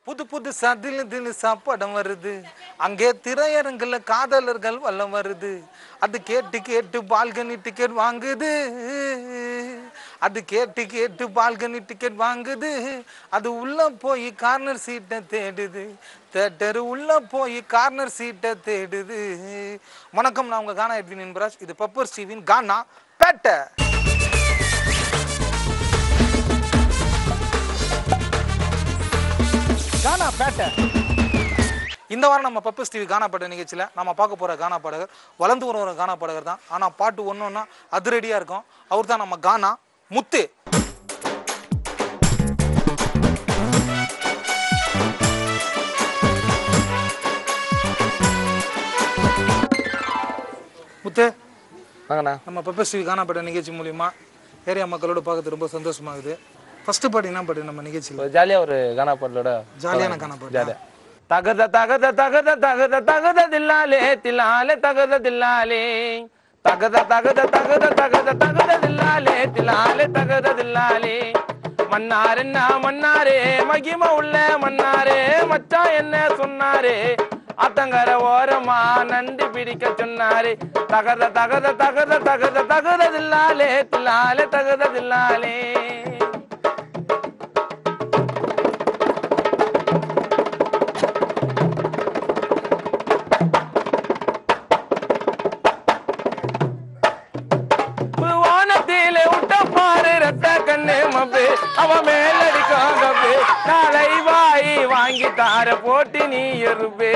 புது புது சதிலு திலு சாப்பாடம் வருது அங்கே திரையரங்குல காதலர்கள் வல்லம் வருது அது கேட்டு கேட்டு பால்கனி டிக்கெட் வாங்குது அது கேட்டு கேட்டு பால்கனி டிக்கெட் வாங்குது அது உள்ள போய் கார்னர் சீட்டை தேடுது தேட்டர் உள்ள போய் கார்னர் சீட்டை தேடுது வணக்கம் நான் உங்க கானா எட்வின் என்பராஜ் இது பப்பர் ஸ்டீவின் கானா பேட்டை கானா பேட்டை இந்த வாரம் நம்ம பப்பஸ் டிவி கானா பாட நிகழ்ச்சியில் நம்ம பார்க்க போகிற கானா பாடகர் வளர்ந்து வர ஒரு கானா பாடகர் தான் ஆனால் பாட்டு ஒன்று ஒன்றா அதிரடியாக இருக்கும் அவர் தான் நம்ம கானா முத்து முத்து வாங்கண்ணா நம்ம பப்பஸ் டிவி கானா பாட நிகழ்ச்சி மூலிமா ஏரியா மக்களோட பார்க்கறது ரொம்ப சந்தோஷமாகுது ஃபர்ஸ்ட் பாட்டு என்ன பாட்டு நம்ம நிகழ்ச்சியில் ஒரு ஜாலியா ஒரு கானா பாடலோட ஜாலியான கானா பாட்டு ஜாலியா தகத தகத தகத தகத தகத தில்லாலே தில்லாலே தகத தில்லாலே தகத தகத தகத தகத தகத தில்லாலே தில்லாலே தகத தில்லாலே மன்னார் என்ன மன்னாரே மகிம உள்ள மன்னாரே மச்சான் என்ன சொன்னாரே அத்தங்கர ஓரமா நண்டு பிடிக்க சொன்னாரே தகத தகத தகத தகத தகத தில்லாலே தில்லாலே தகத தில்லாலே வானத்திலே விட்ட பாரு ரத்த கண்ணு மப்பு அவன் மேலடிக்கும் கப்பு நாளை வாய் வாங்கி தார போட்டு நீ எருப்பு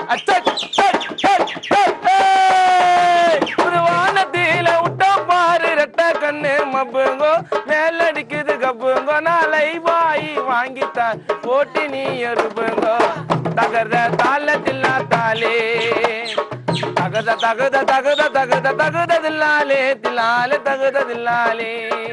வானத்தில விட்ட பாரு ரத்த கண்ணு மப்புங்கோ மேலடிக்குது கப்புங்கோ நாளை வாய் வாங்கி தார் போட்டு நீ எருப்புங்கோ தகர்த தாளத்தில் தாலே தகத தகத தகத தகத தகத தில்லாலே தில்லாலே தகத தில்லாலே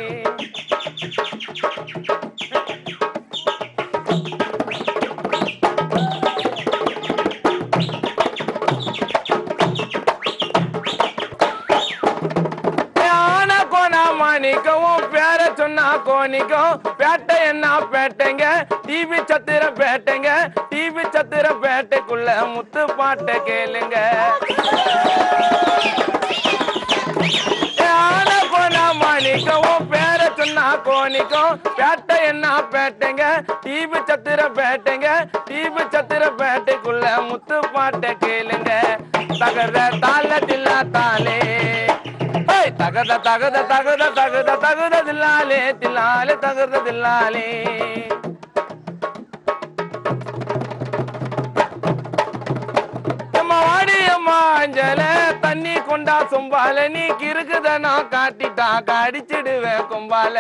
ஆனா கோனா மாணிக்கவும் பேர சொன்னா கோணிக்கும் பேட்டை என்ன பேட்டைங்க டிவி சத்திர பேட்டைங்க டிவி சத்திர பேட்டைக்குள்ள முத்து பாட்டை கேளுங்க ஆன கோனா மாணிக்கவும் பேர சொன்னா கோணிக்கும் பேட்டை என்ன பேட்டைங்க டிவி சத்திர பேட்டைங்க டிவி சத்திர பேட்டைக்குள்ள முத்து பாட்டை கேளுங்க தகத தாள தில்லா தாலே ஏய், தகத தகத தகத தகத தகத தில்லாலே தில்லாலே தகத தில்லாலே அம்மா வாடி அம்மா அஞ்சல தண்ணி கொண்டா சொம்பால நீ கிறுக்குத நான் காட்டிட்டா கடிச்சிடுவேன் கொம்பால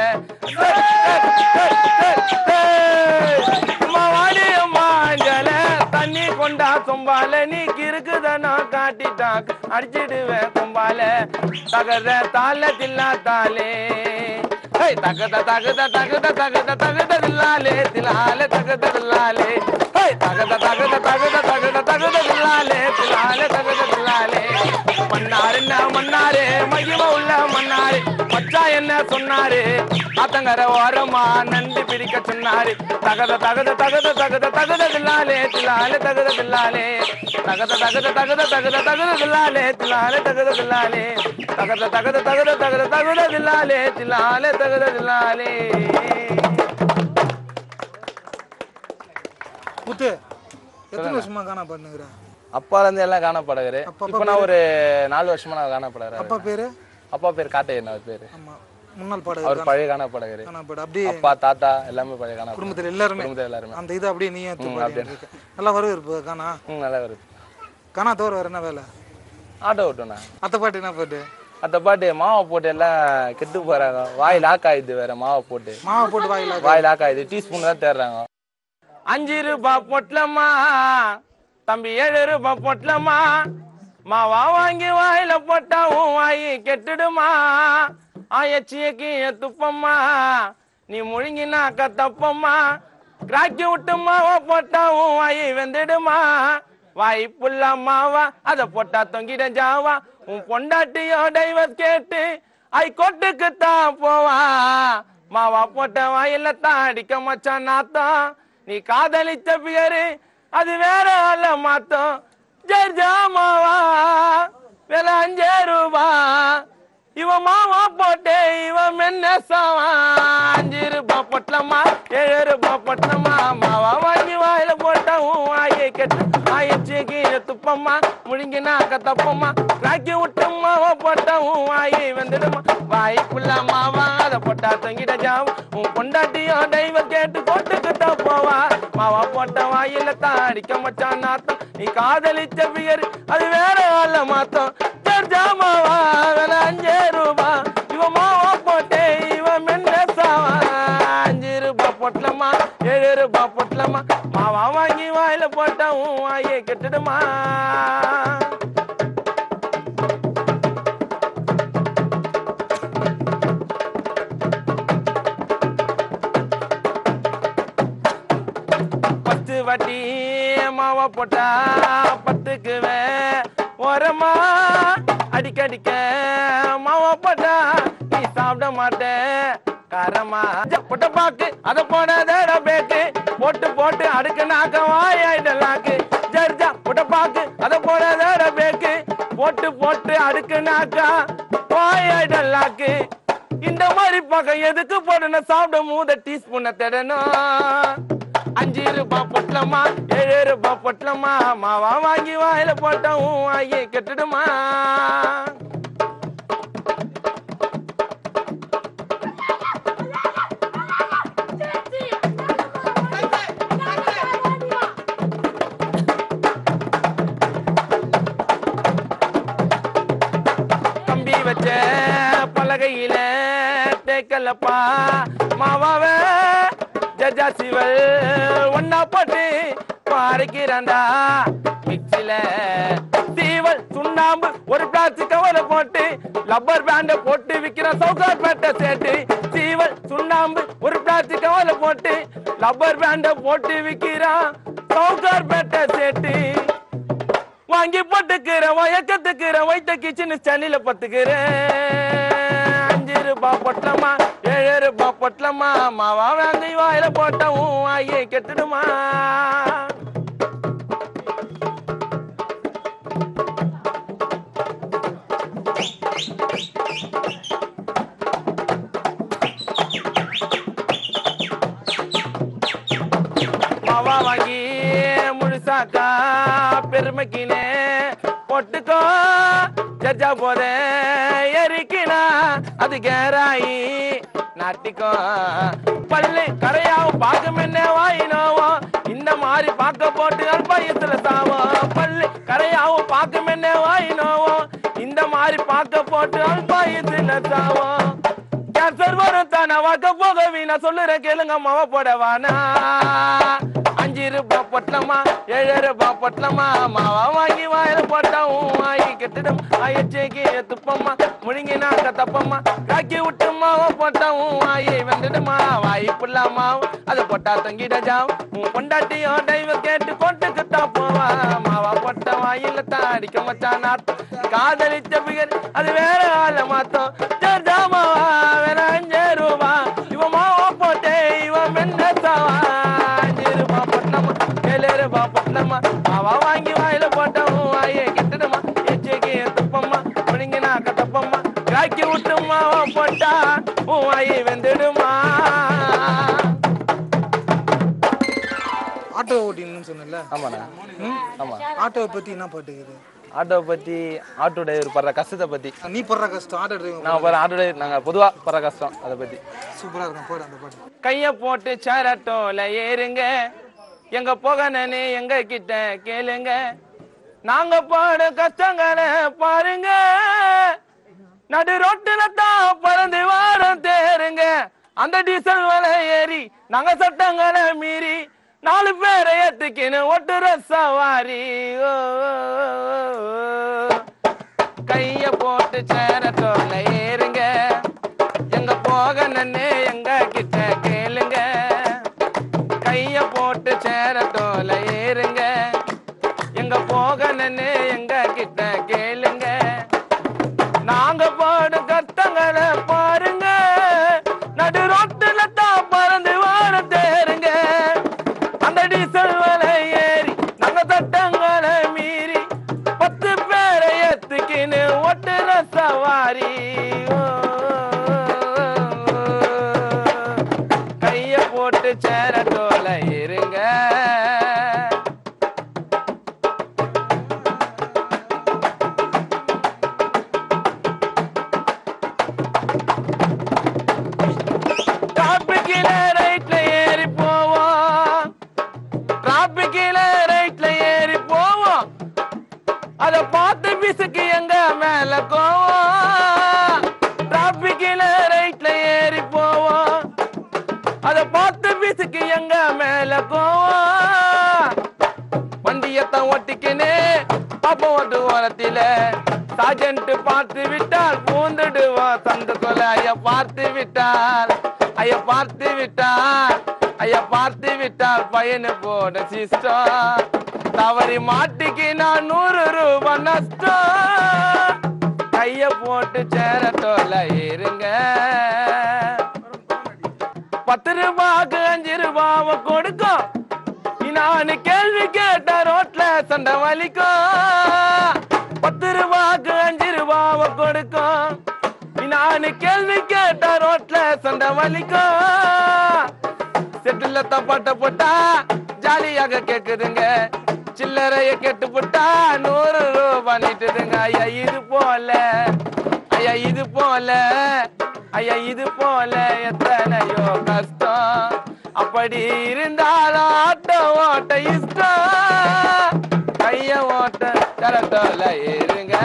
அம்மா வாடி அம்மா அஞ்சல தண்ணி கொண்டா சொம்பால நீ கிறுக்குத நான் காட்டிட்டா அடிச்சிடுவேன் கொம்பால தகத தால தில்லா தாலே ஹேய், தகத தகத தகத தகத தகத தில்லாலே தில்லாலே தகத தில்லாலே ஹேய், தகத தகத தகத தகத தகத தில்லாலே தில்லாலே தகத தில்லாலே மன்னார் என்ன மன்னாரே மகிம உள்ள மன்னாரே மச்சா என்ன சொன்னாரு ஆத்தங்கர ஓரமா நண்டு பிடிக்க சொன்னாரு தகத தகத தகத தகத தகத தில்லாலே தில்லாலே தகத தில்லாலே தகத தகத தகத தகத தகத தில்லாலே தில்லாலே தகத தில்லாலே தகத தகத தகத தகத தகத தில்லாலே தில்லாலே தகத தில்லாலே முத்து எத்தனை வருஷமா கானா பாடுனுங்கிற அப்பால இருந்து எல்லாம் காணப்படுறாரு அப்பா இப்போ நான் ஒரு நாலு வருஷமா நான் காணப்படுறேன் அப்பா பேரு அப்பா பேர் காட்டையன் அவர் பேரு ஆமா முன்னாள் அவர் பாடகர் பழைய காணப்படுறாரு கானா பாடு அப்படியே அப்பா தாத்தா எல்லாமே பழைய காண குடும்பத்தில் எல்லாருமே குடும்பத்தில் எல்லாருமே அந்த இதை அப்படியே நீயே எடுத்து பாடிட்டு இருக்க நல்லா வரவேற்பு கானா ம் நல்லா வருது கானா தவிர வேற என்ன வேலை ஆட்டோ ஓட்டுண்ணா அத்தை பாட்டு என்ன பாட்டு அந்த பாட்டு மாவை போட்டு எல்லாம் கெட்டு போறாங்க வாய் லாக் ஆயிடுது வேற மாவை போட்டு மாவை போட்டு வாயில வாய் லாக் ஆயிடுது டீஸ்பூன் தான் தேடுறாங்க அஞ்சு ரூபாய் பொட்டலமா தம்பி ஏழு ரூபாய் பொட்டலமா மாவா வாங்கி வாயில போட்டா உன் வாய் கெட்டுடுமா ஆயச்சிய கீழே துப்பம்மா நீ முழுங்கினாக்க தப்பம்மா கிராக்கி விட்டு மாவா போட்டா உன் வாய் வெந்துடுமா வாய் புல்லா மாவா அத போட்டா தொங்கிட ஜாவா உன் பொண்டாட்டியோ டைவர்ஸ் கேட்டு ஐ கோட்டுக்கு தான் போவா மாவா போட்ட வாயில தான் அடிக்க மச்சான் நாத்தம் நீ காதலித்த பியரு அது வேற அல்ல மாத்தம் ஜர்ஜா மாவா விலை அஞ்சே ரூபா இவன் மாவா போட்டே இவன் மென்ன சாவா அஞ்சு ரூபா பொட்டலமா ஏழு ரூபா பொட்டலமா மாவா வாங்கி வாயில போட்ட உன் வாயை கெட்டு ஆயிடுச்சு கீழே துப்பம்மா முழுங்கினாக்க தப்பம்மா ராக்கி விட்டு மாவா போட்ட உன் வாயை வந்துடுமா வாய்க்குள்ள மாவா அதை போட்டா தொங்கிட ஜாவும் உன் பொண்டாட்டியோ டைவர் கேட்டு போட்டுக்கிட்ட போவா மாவா போட்ட வாயில தான் அடிக்க மச்சான் நாத்தம் நீ காதலிச்ச பியர் அது வேற ஆள மாத்தம் ஜர்ஜா மாவா விலை அஞ்சே ரூபா இவன் மாவா போட்டே இவன் மென்ன சாவா அஞ்சு ரூபா பொட்டலமா ஏழு ரூபா பொட்டலமா மாவா வாங்கி வாயில போட்டா உன் வாயை கெட்டுடுமா பத்து வாட்டி மாவா போட்டா பத்துக்குவேன் ஓரமா அடிக்கடிக்க மாவா போட்டா நீ சாப்பிட மாட்டே காரமா புட்ட பாக்கு அத போனதட பேக்கு போட்டு போட்டு அடுக்கு நாக்க வாயாயிடலாக்கு ஜர்ஜா புட்ட பாக்கு அத போனதட பேக்கு போட்டு போட்டு அடுக்கு நாக்கா வாயாயிடலாக்கு இந்த மாதிரி பக்கம் எதுக்கு போடணும் சாப்பிட மூத டீஸ்பூனை தேடணும் அஞ்சு ரூபாய் பொட்டலமா ஏழு ரூபாய் பொட்டலமா மாவா வாங்கி வாயில போட்டோம் உன் வாயை கெட்டுடுமா கம்பி வச்ச பலகையில தேக்கலப்பா மாவாவ ஜஜா சிவல் ஒன்னா போட்டு பாறைக்கிறாண்டா மிக்சில சீவல் சுண்ணாம்பு ஒரு பிளாஸ்டிக் கவரை போட்டு லப்பர் பேண்ட போட்டு விக்கிற சவுகார் பேட்டை சேட்டு சீவல் சுண்ணாம்பு ஒரு பிளாஸ்டிக் கவரை போட்டு லப்பர் பேண்ட போட்டு விக்கிறான் சவுகார் பேட்டை சேட்டு வாங்கி போட்டுக்கிற வயக்கத்துக்கிற வைத்த கிச்சனு சனில பத்துக்கிறேன் அஞ்சு ரூபாய் பொட்டலமா ஏழு ரூபாய் பொட்டலமா மாவா வாங்கி வாயில போட்ட உன் வாயை கெட்டுடுமா மாவா வாங்கி முழுசாக்கா பெருமைக்கினே பொட்டுக்கோ ஜஜா போத எரிக்கினா அது கேராயி நாட்டிக்கோ பல்லு கரையாவும் பார்க்கும் என்ன வாயினோவோ இந்த மாதிரி பார்க்க போட்டு அல்பாயத்துல சாவோம் பல்லு கரையாவும் பார்க்கும் என்ன வாயினோவோ இந்த மாதிரி பார்க்க போட்டு அல்பாயத்துல சாவோம் கேன்சர் வரும் தானே வாக்க போக வீணா சொல்லுறேன் கேளுங்க மாவ போடவானா அஞ்சு ரூபாய் பொட்டலமா ஏழு ரூபாய் பொட்டலமா மாவா வாங்கி வாயில போட்டா உன் வாங்கி கெட்டுடும் ஆயிடுச்சேக்கு துப்பம்மா முழுங்கினாக்க தப்பம்மா காக்கி விட்டு மாவ போட்டா உன் வாயை வந்துடுமா வாய் புல்லாமா அதை போட்டா தொங்கிட ஜாம் உன் பொண்டாட்டியோ டைவ கேட்டு கொண்டுக்கு தான் போவா மாவா போட்ட வாயில தான் அடிக்க மச்சான் நாத்தம் காதலிச்ச பிகர் அது வேற ஆள மாத்தம் ஜர்ஜா மாவா வேற அஞ்சு ரூபா இவன் மாவா போட்டே இவன் மென்ன சாவா அஞ்சு ரூபா பொட்டலமா ஏழு ரூபா பொட்டலமா மாவா வாங்கி வாயில போட்ட உன் வாயை கெட்டுடுமா எச்சேக்கு துப்பம்மா முழுங்கினா கத்தப்பம்மா காக்கி விட்டு மாவா போட்டா உன் வாயை வெந்துடுமா ஆட்டோ ஓட்டின்னு சொன்னல ஆமாண்ணா ஆமா ஆட்டோவை பத்தி என்ன பாட்டுக்குது ஆட்டோ பத்தி ஆட்டோ டிரைவர் படுற கஷ்டத்தை பத்தி நீ படுற கஷ்டம் ஆட்டோ டிரைவர் நான் போற ஆட்டோ டிரைவர் நாங்க பொதுவா படுற கஷ்டம் அதை பத்தி சூப்பரா இருக்கும் போடு அந்த பாட்டு கைய போட்டு சேரட்டோல ஏறுங்க எங்க போகனே எங்க கிட்ட கேளுங்க நாங்க பாட கஷ்டங்களை பாருங்க நடு ரோட்டுல தான் பறந்து வாரம் தேருங்க அந்த டீசல் விலை ஏறி நாங்க சட்டங்களை மீறி நாலு பேரை ஏத்துக்கின்னு ஒட்டுற சவாரி ஓ, ஓ, ஓ, ஓ. கைய போட்டு சேரட்டோல ஏறுங்க எங்க போக நன்னே எங்க கிட்ட கேளுங்க கைய போட்டு சேரட்டோல ஏறுங்க எங்க போக நன்னே எங்க கிட்ட கேளுங்க நாங்க பாடும் கஷ்டங்களை பாருங்க நடு ரோட்டுல தான் பறந்து வார தேருங்க டிராபிக்கில ரைட்ல ஏறி போவோம் அத பார்த்து பிசுக்கு எங்க மேல கோவம் டிராபிக்கில ரைட்ல ஏறி போவோம் அத பார்த்து பிசுக்கு எங்க மேல கோவம் வண்டியத்தான் ஓட்டிக்கினே பாப்பா ஓட்டு ஓரத்தில சாஜன்ட் பார்த்து விட்டால் பூந்துடுவான் சந்த கொலை ஐயா பார்த்து விட்டால் ஐயா பார்த்து விட்டால் ஐயா பார்த்து விட்டால் பையனு போட சிஸ்டம் தவறி மாட்டிக்கு நான் நூறு ரூபாய் நஷ்டம் கைய போட்டு சேர தோல இருங்க பத்து ரூபாய்க்கு அஞ்சு ரூபாவை கொடுக்கும் நான் கேள்வி கேட்ட ரோட்ல சண்டை வலிக்கும் பத்து ரூபாய்க்கு அஞ்சு ரூபாவை கொடுக்கும் நான் கேள்வி கேட்ட ரோட்ல சண்டை வலிக்கும் செட்டில தப்பாட்ட போட்டா ஜாலியாக கேக்குதுங்க சில்லறைய கெட்டு போட்டா நூறு ரூபாய் நீட்டுதுங்க ஐயா இது போல ஐயா இது போல ஐயா இது போல எத்தனையோ கஷ்டம் அப்படி இருந்தாலும் ஆட்டோ ஓட்ட இஷ்டம் கைய ஓட்ட கரட்டோல இருங்க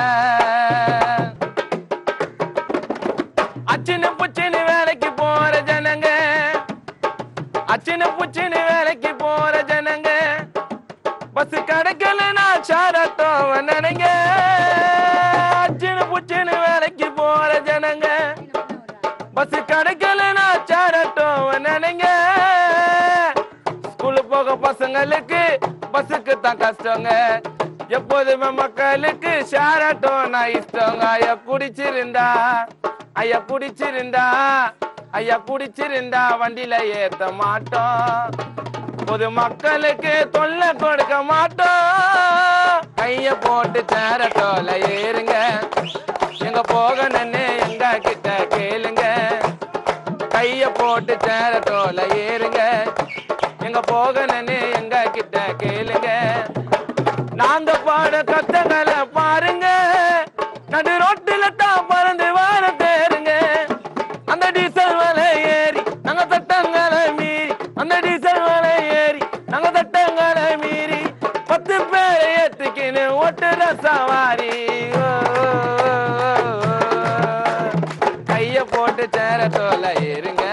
அச்சின்னு புச்சின்னு வேலைக்கு போற ஜனங்க அச்சின்னு புச்சின்னு வேலைக்கு போற ஜனங்க பஸ் கிடைக்கலனா சாரட்டோவ நினைங்க அச்சின்னு புச்சின்னு வேலைக்கு போற ஜனங்க பஸ் கிடைக்கலனா சாரட்டோவ நினைங்க ஸ்கூலு போக பசங்களுக்கு பஸ்ஸுக்கு தான் கஷ்டங்க எப்போதுமே மக்களுக்கு ஷேராட்டோ நான் இஷ்டங்க ஐயா குடிச்சிருந்தா ஐயா குடிச்சிருந்தா ஐயா குடிச்சிருந்தா வண்டியில ஏத்த மாட்டோம் பொது மக்களுக்கு தொல்லை கொடுக்க மாட்டோம் கைய போட்டு சேரட்டோல ஏறுங்க எங்க போகணும்னு எங்க கிட்ட கேளுங்க கைய போட்டு சேரட்டோல ஏறுங்க எங்க போகணும்னு எங்க கிட்ட கேளுங்க நாங்க பாட கத்தங்களை பாருங்க நடு ரோட்டுல தான் பறந்து வார தேருங்க அந்த டீசல் விலை ஏறி நாங்க தட்டங்களை மீறி அந்த டீசல் விலை ஏறி நாங்க தட்டங்களை மீறி பத்து பேரை ஏத்துக்கின்னு ஒட்டுற சவாரி ஓ, ஓ, ஓ, ஓ. கைய போட்டு சேர தோல இருங்க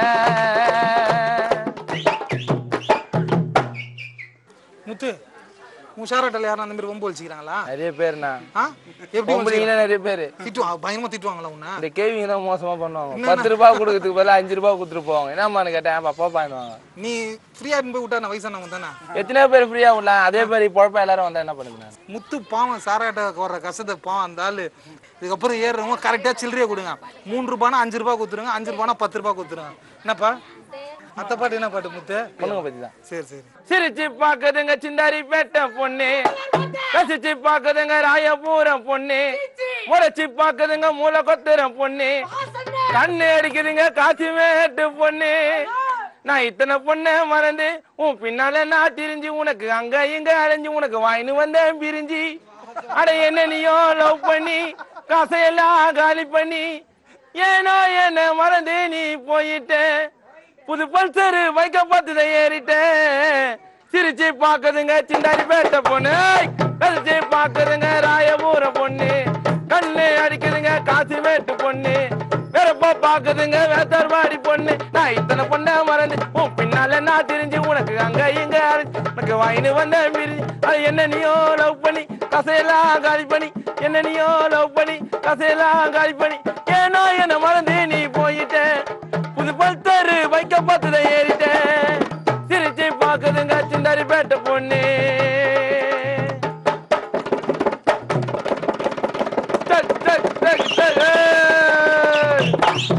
முத்து உன் ஷேரட்டில் யாரும் அந்த மாதிரி ரொம்ப வச்சுக்கிறாங்களா நிறைய பேர்ண்ணா ஆ எப்படி பொம்பளைங்களா நிறைய பேரு திட்டுவாங்க பயங்கரமா திட்டுவாங்களா உன்ன இந்த கேவிங்க தான் மோசமா பண்ணுவாங்க பத்து ரூபாய் கொடுக்கறதுக்கு பதிலா அஞ்சு ரூபாய் கொடுத்துட்டு போவாங்க என்னம்மான்னு கேட்டேன் அப்பா பாயிடுவாங்க நீ ஃப்ரீயா போய் விட்டா நான் வயசானவங்க தானே எத்தனை பேர் ஃப்ரீயா விடலாம் அதே மாதிரி பொழப்பா எல்லாரும் வந்தா என்ன பண்ணுங்க முத்து பாவம் சாராட்ட வர்ற கஷ்டத்தை பாவம் அந்த ஆளு இதுக்கப்புறம் ஏறுறவங்க கரெக்டா சில்லறையை கொடுங்க மூணு ரூபானா அஞ்சு ரூபாய் கொடுத்துருங்க அஞ்சு ரூபானா பத்து ரூபாய் கொடுத்துருங்க என்னப்பா அத்த பாட்டு என்ன பாட்டு முத்து பொண்ணுங்க பத்தி தான் சரி சரி சிரிச்சு பாக்குதுங்க சிந்தாரி பேட்ட பொண்ணு ரசிச்சு பாக்குதுங்க ராயபூரம் பொண்ணு முறைச்சு பாக்குதுங்க மூளை கொத்துற பொண்ணு கண்ணு அடிக்குதுங்க காசி மேட்டு பொண்ணு நான் இத்தனை பொண்ணை மறந்து உன் பின்னால நான் திரிஞ்சு உனக்கு அங்க இங்க அலைஞ்சு உனக்கு வாயின்னு வந்தேன் பிரிஞ்சு அட என்ன நீயோ லவ் பண்ணி காசையெல்லாம் காலி பண்ணி ஏனோ என்ன மறந்து நீ போயிட்ட புது பல்சர் பைக்க பார்த்து ஏறிட்டேன் சிரிச்சு பாக்குதுங்க சிந்தாரி பேட்ட பொண்ணு ஏய், ரசிச்சு பாக்குதுங்க ராயபூர பொண்ணு கண்ணு அடிக்குதுங்க காசி மேட்டு பொண்ணு வேறப்பா பாக்குதுங்க வேத்தர்வாடி பொண்ணு நான் இத்தனை பொண்ணை மறந்து உன் பின்னால நான் தெரிஞ்சு உனக்கு அங்க இங்க அரைஞ்சு உனக்கு வாயின்னு வந்த மிரிஞ்சு அது என்ன நீயோ லவ் பண்ணி கசையெல்லாம் காலி பண்ணி என்ன நீயோ லவ் பண்ணி கசையெல்லாம் காலி பண்ணி ஏனோ என்ன மறந்து நீ போயிட்ட புது பல்தரு பைக்க பார்த்துத ஏறிட்டேன் சிரிச்சு பாக்குதுங்க சிந்தாரி பேட்ட பொண்ணு டக், டக், டக், டக், ஏய்.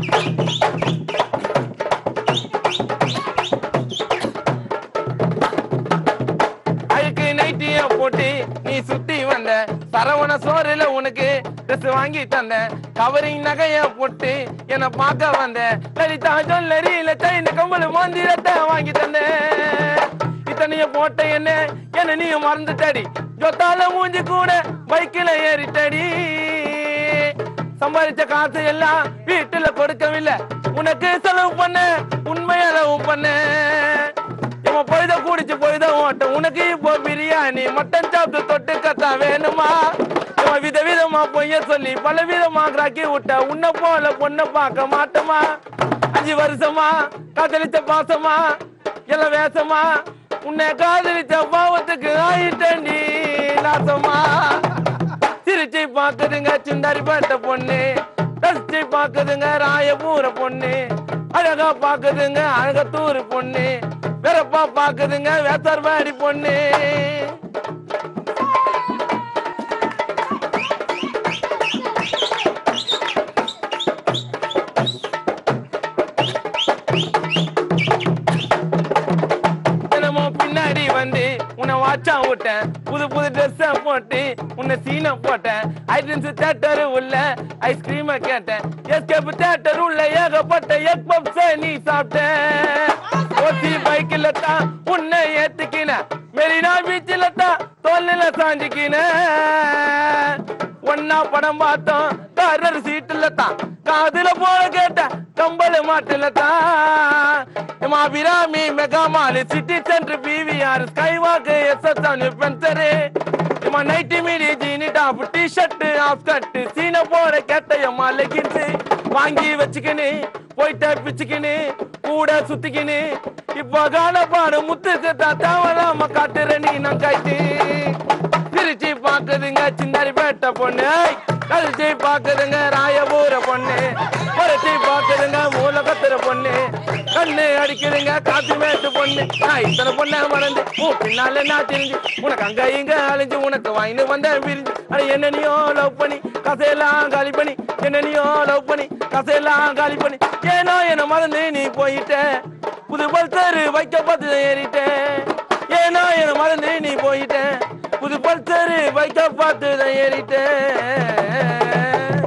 அழுக்கு நைட்டிய போட்டு நீ சுத்தி வந்த சரவண சோறுல உனக்கு ட்ரெஸ் வாங்கி தந்த கவரிங் நகைய போட்டு என்ன பார்க்க வந்த லலிதா ஜுவல்லரியில செயின் கம்பல் மந்திரத்தை வாங்கி தந்த இத்தனைய போட்ட என்ன என்ன நீ மறந்துட்டடி ஜொத்தால மூஞ்சி கூட பைக்கில ஏறிட்டடி சம்பாதிச்ச காசு எல்லாம் வீட்டுல கொடுக்கவில்லை உனக்கு செலவு பண்ண உண்மை அளவு பண்ண நம்ம பொழுத குடிச்சு பொழுத ஓட்டம் உனக்கு இப்போ பிரியாணி மட்டன் சாப்பிட்டு தொட்டு கத்தா வேணுமா இவன் வித விதமா பொய்ய சொல்லி பல விதமா கிராக்கி விட்ட உன்னை போல பொண்ணை பார்க்க மாட்டோமா அஞ்சு வருஷமா காதலிச்ச பாசமா எல்லாம் வேசமா உன்னை காதலிச்ச பாவத்துக்கு ஆயிட்டண்டி நாசமா சிரிச்சு பாக்குதுங்க சிந்தாரி பட்ட பொண்ணு ரசிச்சு பாக்குதுங்க ராயபூர பொண்ணு அழகா பாக்குதுங்க அழகத்தூர் பொண்ணு வெறப்பா பாக்குதுங்க வேத்தர்வாடி பொண்ணு தினமும் பின்னாடி வந்து உன்னை வாட்சா விட்டேன் புது புது ட்ரெஸ் போட்டு உன்னை சீனை போட்டேன் ஐட்ரன்ஸ் தேட்டர் உள்ள ஐஸ்கிரீம கேட்டேன் எஸ்கேப் தேட்டர் உள்ள ஏகப்பட்ட எக் பப்ஸ் நீ சாப்பிட்ட ஓசி பைக்கில் தான் உன்னை ஏத்துக்கின மெரினா பீச்சில் தான் தோல்ல சாஞ்சிக்கின ஒன்னா படம் பார்த்தோம் காரர் சீட்டுல தான் காதுல போல கேட்ட கம்பள மாட்டுல தான் எமா Abirami mega mall city centre PVR sky walk Spencer எமா நைட்டி மீடி ஜீனி டாப் டி ஷர்ட் ஆஃப் கட் சீன போற கேட்ட எம்மா லெகின்ஸ் வாங்கி வச்சுக்கினு போயிட்ட பிச்சுக்கினு கூட சுத்திக்கினு இப்போ கால பாடு முத்துக்கு தான் தேவலாம காட்டுற நீ நான் காட்டு திருச்சி பாக்குதுங்க சிந்தாரி பேட்ட பொண்ணு ஏய், கழிச்சி பாக்குதுங்க ராயபூர பொண்ணு புரட்சி பாக்குதுங்க மூலகத்துற பொண்ணு கண்ணு அடிக்குதுங்க காத்து மேட்டு பொண்ணு நான் இத்தனை பொண்ணை மறந்து உன் பின்னால நான் தெரிஞ்சு உனக்கு அங்க இங்க அழிஞ்சு உனக்கு வாங்கிட்டு வந்த விரிஞ்சு அட என்னனையோ லவ் பண்ணி கசையெல்லாம் காலி பண்ணி என்னனையோ லவ் பண்ணி கசையெல்லாம் காலி பண்ணி ஏனோ என்ன மறந்து நீ போயிட்ட புது பல்சர் வைக்க பார்த்து ஏறிட்டேன் ஏனோ என்ன மறந்து நீ போயிட்ட புது பல்சர் வைக்க பார்த்து தான் ஏறிட்டேன்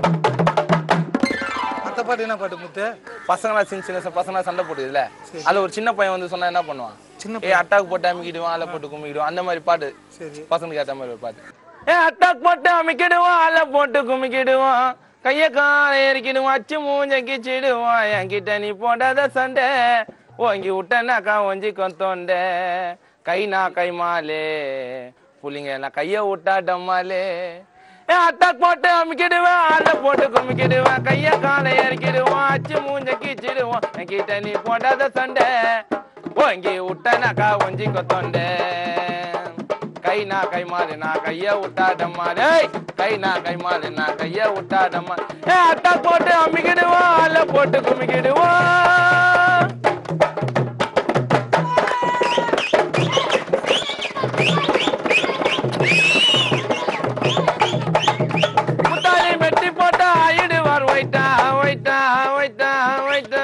மத்த பாட்டு என்ன பாட்டு முத்து பசங்களா சின்ன சின்ன பசங்களா சண்டை போட்டுதுல அதுல ஒரு சின்ன பையன் வந்து சொன்னா என்ன பண்ணுவான் சின்ன ஏ அட்டாக் போட்டு அமுக்கிடுவான் அலை போட்டு குமிக்கிடுவான் அந்த மாதிரி பாட்டு சரி பசங்களுக்கு ஏத்த மாதிரி ஒரு பாட்டு ஏ அட்டாக் போட்டு அமுக்கிடுவான் அலை போட்டு குமிக்கிடுவான் கைய கால ஏறிக்கிடுவான் அச்சு மூஞ்ச கிச்சிடுவான் என்கிட்ட நீ போடாத சண்டை ஓங்கி விட்டனாக்கா ஒஞ்சி கொத்தோண்ட கை நா கை மாலே புள்ளிங்க எல்லாம் கைய விட்டா டம்மாலே ஏ அட்டாக் போட்டு அமுக்கிடுவேன் அலை போட்டு குமிக்கிடுவேன் கைய காலை இறக்கிடுவான் அச்சு மூஞ்ச கீச்சிடுவான் என்கிட்ட நீ போடாத சண்டை ஓங்கி விட்டனாக்கா ஒஞ்சி கொத்தோண்ட கை நா கை மாறு நான் கைய விட்டாடம்மா டேய் கை நா கை மாறு நான் கைய விட்டாடம்மா ஏ அட்டா போட்டு அமிக்கிடுவோம் அல போட்டு குமிக்கிடுவோம் முத்தாலி மெட்டி போட்டா ஆயிடுவார் ஒயிட்டா ஒயிட்டா ஒயிட்டா ஒயிட்டா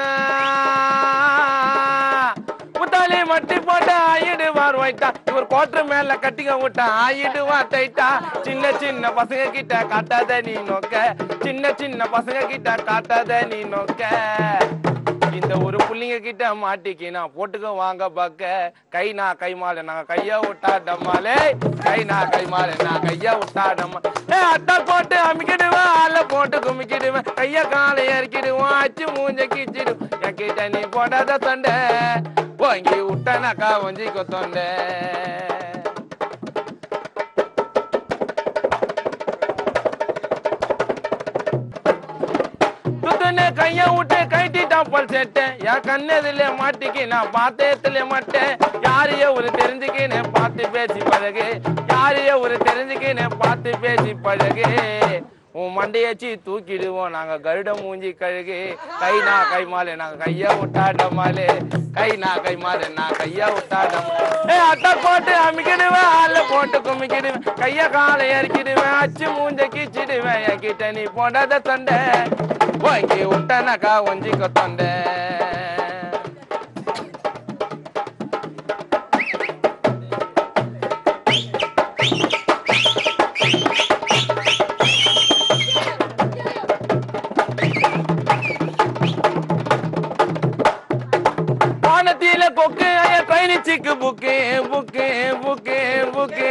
முத்தாலி மட்டி போட்டா ஆயிடுவார் ஒயிட்டா இவர் கோட்டர் மேல கட்டிங்க விட்டா ஆயிடுவார் டைட்டா சின்ன சின்ன பசங்க கிட்ட காட்டாத நீ நோக்க சின்ன சின்ன பசங்க கிட்ட காட்டாத நீ நோக்க இந்த ஒரு புள்ளிங்க கிட்ட மாட்டிக்கி நான் போட்டுக்க வாங்க பாக்க கை நான் கை மாலை நான் கைய விட்டாடம்மாலே கை நான் கை மாலை நான் கைய விட்டாடம்மா ஏ அட்டா போட்டு அமிக்கிடுவேன் ஆள போட்டு குமிக்கிடுவேன் கைய காலை இறக்கிடுவோம் அச்சு மூஞ்ச கிச்சிடும் என் கிட்ட நீ போடாத தொண்டை ஓங்கி விட்டனாக்கா ஒஞ்சி கொத்தொண்டை துத்துன்னு கைய விட்டு கைட்டிட்டான் பல் செட்டேன் என் கண்ணதுல மாட்டிக்கு நான் பார்த்தத்துல மாட்டேன் யாரையோ ஒரு தெரிஞ்சுக்கின்னு பார்த்து பேசி பழகு யாரையோ ஒரு தெரிஞ்சுக்கின்னு பார்த்து பேசி பழகு உன் மண்டையச்சி தூக்கிடுவோம் நாங்க கருட மூஞ்சி கழுகு கை நா கை மாலே நாங்க கைய விட்டாடமாலே கை நா கை மாலே நான் கைய விட்டாடம் ஏ அட்டை போட்டு அமிக்கிடுவேன் ஆள போட்டு குமிக்கிடுவேன் கைய காலை இறக்கிடுவேன் அச்சு மூஞ்ச கீச்சிடுவேன் என் கிட்ட நீ போடாத சண்டை ஓங்கி விட்டனாக்கா ஒஞ்சி கொத்தொண்டை வானத்தில கொக்கு ட்ரெயின் சிக்கு புக்கு புக்கு புக்கு புக்கு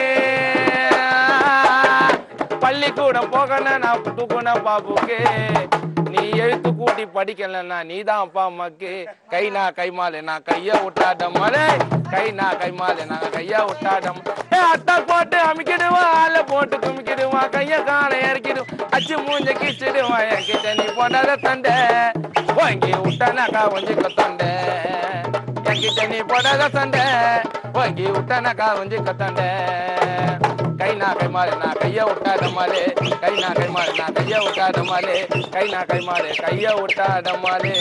பள்ளிக்கூடம் போகணும் நான் தூக்குன பாப்புக்கு நீ எழுத்து கூட்டி படிக்கலன்னா நீதான் அப்பா அம்மாக்கு கைனா கைமாலே நான் கைய விட்டாடமாலே கைனா கைமாலே நான் கைய விட்டாடம் ஏ அட்டா போட்டு அமைக்கிடுவான் ஆளை போட்டு குமிக்கிடுவான் கைய காலை இறக்கிடும் அச்சு மூஞ்ச கீச்சிடுவான் என் கிட்ட நீ போடாத தண்டை வாங்கி விட்டானாக்கா கொஞ்சம் தொண்டை என்கிட்ட நீ போடாத சண்டை வாங்கி விட்டானாக்கா கொஞ்சம் கத்தாண்டை கை நா கை மாறு நான் கைய விட்டாடமாலே கை நா கை மாறு நான் கைய விட்டாடமாலே கை நா கை மாறு கைய விட்டாடமாலே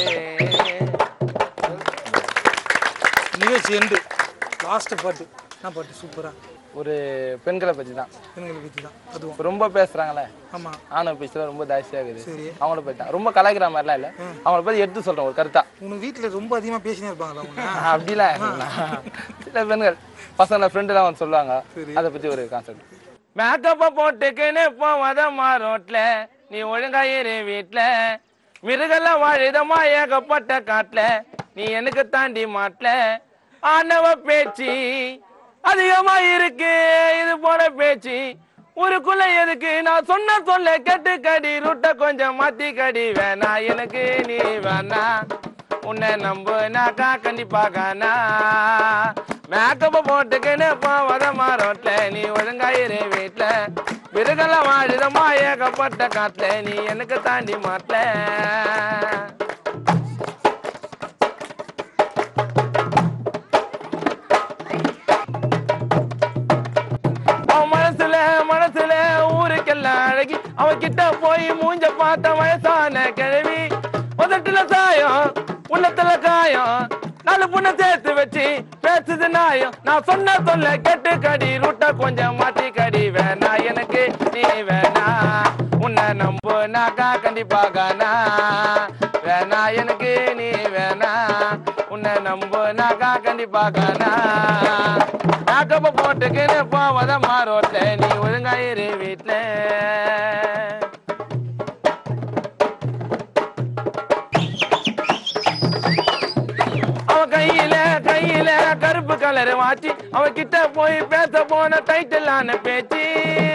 நிகழ்ச்சி எண்டு லாஸ்ட் பாட்டு என்ன பாட்டு சூப்பரா ஒரு பெண்களை பத்தி தான் பெண்களை பற்றி தான் அதுவும் இப்ப ரொம்ப பேசுறாங்களே ஆமா ஆணவ பேச்சுல ரொம்ப ஜாஸ்தியா இருக்குது சரி அவங்கள பத்தி தான் ரொம்ப கலாய்க்கிற மாதிரிலாம் இல்ல அவங்கள பத்தி எடுத்து சொல்றேன் ஒரு கருத்தா உனக்கு வீட்டுல ரொம்ப அதிகமா பேசினே இருப்பாங்களா உங்க அப்படிலாம் இல்லைண்ணா. சில பெண்கள் பசங்க ஃப்ரெண்டுலாம் வந்து சொல்லுவாங்க சரி. அதை பத்தி ஒரு கான்செப்ட் மேக்கப்ப போட்டுக்கின்னு போவதம்மா ரோட்ல நீ ஒழுங்கா இரு வீட்ல மிருகெல்லாம் வாழுதமா ஏகப்பட்ட காட்டுல நீ எனக்கு தாண்டி மாட்டல ஆணவ பேச்சு அதிகமா இருக்கு இது போல பேச்சு ஊருக்குள்ள எதுக்கு நான் சொன்ன சொல்ல கெட்டு கடி ரூட்ட கொஞ்சம் மாத்தி கடி வேணா எனக்கு நீ வேணா உன்னை நம்புனாக்கா கண்டிப்பா காணா மேக்கப்ப போட்டுக்கின்னு போவத மாறோட்ல நீ ஒழுங்காயிரு வீட்ல விருகெல்லாம் வாழுதமா ஏகப்பட்ட காட்டுல நீ எனக்கு தாண்டி மாட்டல அவன் மனசுல மனசுல ஊருக்கெல்லாம் அழகி அவன் கிட்ட போய் மூஞ்ச பார்த்த வயசான கிழவி உதட்டுல சாயம் உள்ளத்துல காயம் நாலு பொண்ணை சேர்த்து வச்சு பேசுது நாயம் நான் சொன்ன சொல்ல கெட்டு கடி ரூட்ட கொஞ்சம் மாத்தி கடி வேணா எனக்கு நீ வேணா உன்னை நம்புனாக்கா கண்டிப்பா காணா வேணா எனக்கு நீ வேணா உன்னை நம்புனாக்கா கண்டிப்பா காணா மேக்கப்ப போட்டுக்கின்னு போவத மாறோட்ல நீ ஒழுங்காயிரு வீட்ல அவன் கையில கையில கருப்பு கலர் வாச்சி அவன் கிட்ட போய் பேச போன டைட்டிலான பேச்சு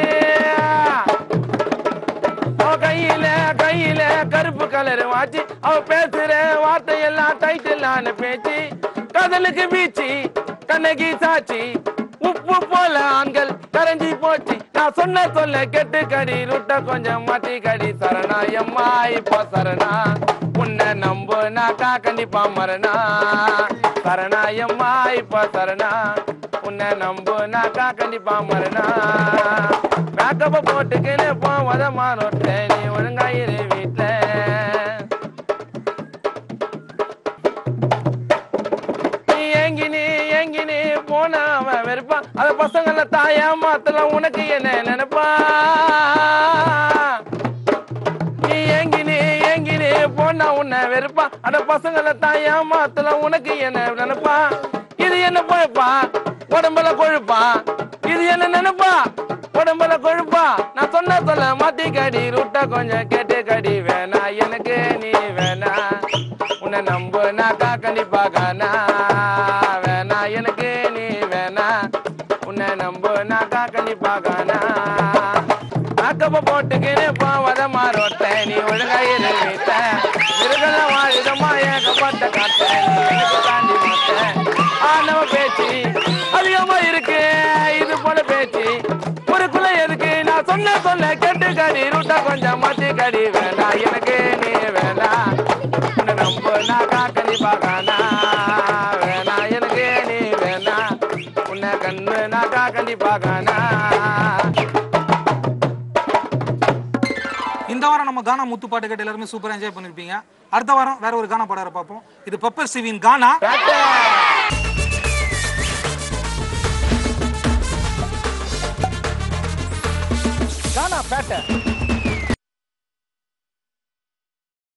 அவ கையில கையில கருப்பு கலர் வாச்சி அவ பேசுற வார்த்தை எல்லாம் டைட்டிலான பேச்சு கதலுக்கு பீச்சி கண்ணகி சாட்சி உப்பு போல ஆண்கள் கரைஞ்சி போச்சு நான் சொன்ன சொல்ல கெட்டு கடி ருட்ட கொஞ்சம் மாட்டி கடி சரணா எம்மா இப்போ சரணா உன்னை நம்புனாக்கா கண்டிப்பா மரணா சரணா எம்மா இப்போ சரணா உன்னை நம்புனாக்கா கண்டிப்பா மரணா மேக்கப்ப போட்டுக்கின்னு போவத மாறோட்ல நீ ஒழுங்காயிரு வீட்ல நீ ஏங்கி நீ ஏங்கி நீ போன அவன் வெறுப்பான் அத பசங்கள தாயா மாத்தலாம் உனக்கு என்ன நினைப்பா நீ ஏங்கி நீ ஏங்கி நீ போனா உன்னை வெறுப்பா அட பசங்கள தாயா மாத்தலாம் உனக்கு என்ன நினைப்பா இது என்ன போயப்பா உடம்புல கொழுப்பா இது என்ன நினைப்பா உடம்புல கொழுப்பா நான் சொன்ன சொல்ல மாத்தி கடி ரூட்ட கொஞ்சம் கேட்டு கடி வேணா எனக்கு நீ வேணா உன்னை நம்புனாக்கா கண்டிப்பா காணா வேணா எனக்கு நீ வேணா உன்னை நம்புனாக்கா கண்டிப்பா காணா மேக்கப்ப போட்டுக்கின்னு போவத மாறோட்ட நீ ஒழுங்காயிரு வீட்ட இருகெல்லாம் வாழிதமா ஏகப்பட்ட காட்ட நீ எனக்கு தாண்டி மாட்ட ஆனவ பேச்சு அதிகமா இருக்கு இது போல பேச்சு ஊருக்குள்ள எதுக்கு நான் சொன்ன சொல்ல கெட்டு கடி ரூட்டா கொஞ்சம் மாத்தி கடி வேணா எனக்கு நீ வேணா உன்னை நம்புனாக்கா கண்டிப்பா காணா வேணா எனக்கு நீ வேணா உன்னை கண்ணுனாக்கா கண்டிப்பா காணா இந்த வாரம் நம்ம கானா முத்து பாட்டு கேட்டு எல்லாருமே சூப்பரா என்ஜாய் பண்ணிருப்பீங்க அடுத்த வாரம் வேற ஒரு கானா பாடார பார்ப்போம் இது பெப்பர் சிவின் கானா கானா பேட்டை